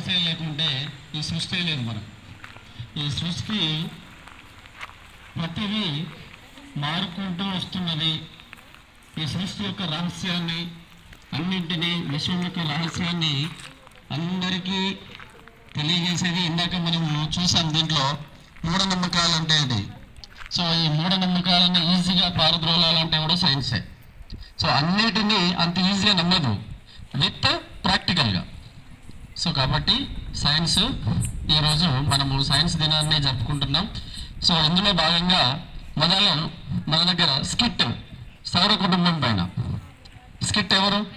రహస్యం లేకుంటే ఈ సృష్టి లేదు మనకు ఈ సృష్టి ప్రతిదీ మారుకుంటూ వస్తున్నది ఈ సృష్టి యొక్క రహస్యాన్ని అన్నింటినీ విశ్వం యొక్క రహస్యాన్ని అందరికీ తెలియజేసేది ఇందాక మనము చూసాం దీంట్లో మూఢనమ్మకాలు అంటే ఇది సో ఈ మూఢనమ్మకాలను ఈజీగా పారద్రోలాలంటే కూడా సైన్సే సో అన్నిటినీ అంత ఈజీగా నమ్మదు విత్ ప్రాక్టికల్గా సో కాబట్టి సైన్స్ ఈరోజు మనము సైన్స్ దినాన్ని జరుపుకుంటున్నాం సో ఇందులో భాగంగా మొదలు మన దగ్గర స్కిట్ సౌర కుటుంబం పైన స్కిట్ ఎవరు